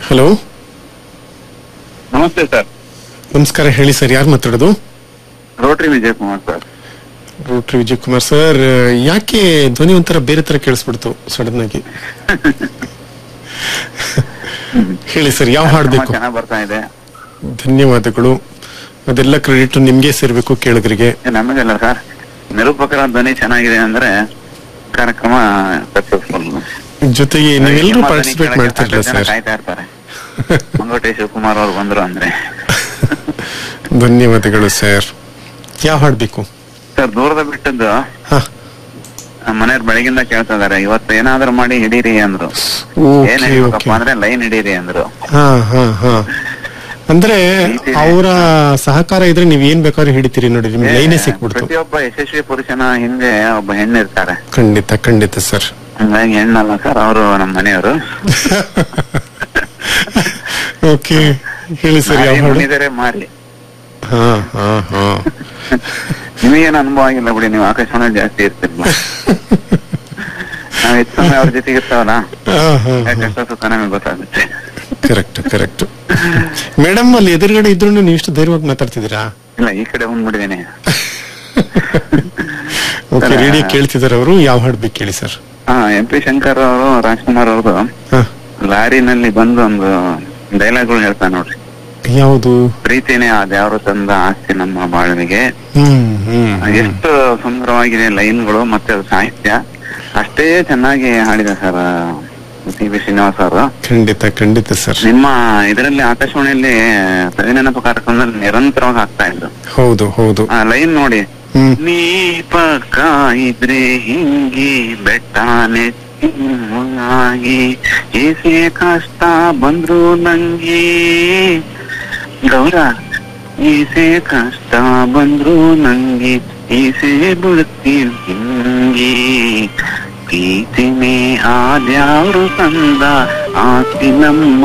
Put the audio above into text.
Hello ನಮಸ್ತೆ sir ನಮಸ್ಕಾರ ಹೇಳಿ ಸರ್ ಯಾರು ಮಾತಾಡೋದು rotary Vijay Kumar sir rotary Vijay Kumar sir ಯಾಕೆ ಧ್ವನಿ ಒಂಥರ ಬೇರೆ ತರ ಕೇಳಿಸ್ಬಿಡ್ತು ಸಡನ್ ಆಗಿ ಹೇಳಿ ಸರ್ ಯಾವ ಹಾಡ್ ಬೇಕು ಚೆನ್ನಾಗಿ ಬರ್ತಾ ಇದೆ ಧನ್ಯವಾದಗಳು ಅದೆಲ್ಲ ಕ್ರೆಡಿಟ್ ನಿಮ್ಗೆ ಸೇರ್ಬೇಕು ಕೇಳಿದ್ರಿಗೆ ಏ, ನಮಗಲ್ಲ ಸರ್ ನಿರೂಪಕರ ಧ್ವನಿ ಚೆನ್ನಾಗಿದೆ ಅಂದ್ರೆ ಕಾರ್ಯಕ್ರಮ ಸಕ್ಸಸ್ಫುಲ್ ಜೊತೆಗೆ ನೀವೆಲ್ಲರೂ ಪಾರ್ಟಿಸಿಪೇಟ್ ಮಾಡ್ತಿರಲ್ಲ ಸರ್ ಕಾಯ್ತಾ ಇರ್ತಾರೆ ಮಂಗೋಟೆ ಶಿವಕುಮಾರ್ ಅವ್ರು ಬಂದ್ರು ಅಂದ್ರೆ ಧನ್ಯವಾದಗಳು ಸರ್ ಯಾವ ಹಾಡ್ ಬೇಕು ಸರ್ ದೂರದ ಬಿಟ್ಟದ್ದು ಹಾ ಮನೆಯವ್ರು ಬೆಳಗಿಂದ ಕೇಳ್ತಾ ಇದಾರೆ ಇವತ್ತು ಏನಾದ್ರೂ ಮಾಡಿ ಹಿಡೀರಿ ಅಂದ್ರು ಏನ್ ಓಕೆ ಹೇಳ್ಬೇಕಪ್ಪ ಓಕೆ ಅಂದ್ರೆ ಲೈನ್ ಹಿಡೀರಿ ಅಂದ್ರು ಹಾ ಹಾ ಹಾ ಅಂದ್ರೆ ಅವರ ಸಹಕಾರ ಇದ್ರೆ ನೀವ್ ಏನ್ ಬೇಕಾದ್ರೂ ಹಿಡಿತೀರಿ ನೋಡಿ ನಿಮ್ಗೆ ಲೈನೇ ಸಿಕ್ಬಿಡ್ತು ಪ್ರತಿಯೊಬ್ಬ ಯಶಸ್ವಿ ಪುರುಷನ ಹಿಂದೆ ಒಬ್ಬ ಹೆಣ್ಣು ಇರ್ತಾರೆ ಖಂಡಿತ ಖಂಡಿತ ಸರ್ ಹಂಗಾಗಿ ಹೆಣ್ಣಲ್ಲ ಸರ್ ಅವರು ನಮ್ಮ ಮನೆಯವರು ಓಕೆ ಹೇಳಿ ಸರ್ ಯಾವ ಹಾಡು ಮುನಿದರೆ ಮಾರಿ ಹಾ ಹಾ ಹಾ ನಿಮಗೇನು ಅನುಭವ ಆಗಿಲ್ಲ ಬಿಡಿ ನೀವು ಆಕಾಶವಾಣಿ ಜಾಸ್ತಿ ಇರ್ತಿರ್ಲಿಲ್ಲ ನಾವ್ ಹೆಚ್ಚು ಸಮಯ ಅವ್ರ ಜೊತೆಗೆ ಇರ್ತಾವಲ್ಲ ಯಾಕೆ ಸುತ್ತ ನಮಗೆ ಗೊತ್ತಾಗುತ್ತೆ ಕರೆಕ್ಟ್ ಕರೆಕ್ಟ್ ಮೇಡಮ್ ಅಲ್ಲಿ ಎದುರುಗಡೆ ಇದ್ರು ನೀವು ಇಷ್ಟು ಧೈರ್ಯವಾಗಿ ಮಾತಾಡ್ತಿದ್ದೀರಾ ಇಲ್ಲ ಈ ಕಡೆ ಬಂದ್ಬಿಟ್ಟಿದ್ದೀನಿ ಓಕೆ ರೇಡಿಯೋ ಕೇಳ್ತಿದಾರೆ ಅವರು ಯಾವ ಹಾಡ್ ಬೇಕು ಕೇಳಿ ಸರ್ ಹಾ ಎಂ ಪಿ ಶಂಕರ್ ಅವರು ರಾಜ್ಕುಮಾರ್ ಅವ್ರದ್ದು ಹಾ ಲಾರಿನಲ್ಲಿ ಬಂದು ಒಂದು ಡೈಲಾಗ್ಗಳು ಹೇಳ್ತಾನೆ ನೋಡ್ರಿ ಯಾವುದು ಪ್ರೀತಿನೇ ಅದ್ಯಾವ್ರು ತಂದ ಆಸ್ತಿ ನಮ್ಮ ಬಾಳ್ವಿಗೆ ಹ್ಮ್ ಹ್ಮ್ ಹ್ಮ್. ಎಷ್ಟು ಸುಂದರವಾಗಿದೆ ಲೈನ್ಗಳು ಮತ್ತೆ ಅದು ಸಾಹಿತ್ಯ ಅಷ್ಟೇ ಚೆನ್ನಾಗಿ ಹಾಡಿದ ಸರ್ ಸಿ ಬಿ ಶ್ರೀನಿವಾಸ್ ಅವರು ಖಂಡಿತ ಖಂಡಿತ ಸರ್ ನಿಮ್ಮ ಇದರಲ್ಲಿ ಆಕಾಶವಾಣಿಯಲ್ಲಿ ಸವಿನೆನಪ ಕಾರ್ಯಕ್ರಮದಲ್ಲಿ ನಿರಂತರವಾಗಿ ಆಗ್ತಾ ಇದ್ರು ಹೌದು ಹೌದು ಆ ಲೈನ್ ನೋಡಿ ಹ್ಮ್ ನೀ ಪಕ್ಕ ಇದ್ರೆ ಹಿಂಗಿ ಬೆಟ್ಟಾನೆ ಆಗಿ ಏಸೇ ಕಷ್ಟ ಬಂದ್ರು ನಂಗೆ ಗೌರ ಈಸೆ ಕಷ್ಟ ಬಂದ್ರು ನಂಗೆ ಈಸೆ ಬಿಡ್ತೀನಿ ಹಿಂಗಿ ಪ್ರೀತಿನೇ ಆದ್ಯಾವ್ರು ತಂದ ಆಸ್ತಿ ನಮ್ಮ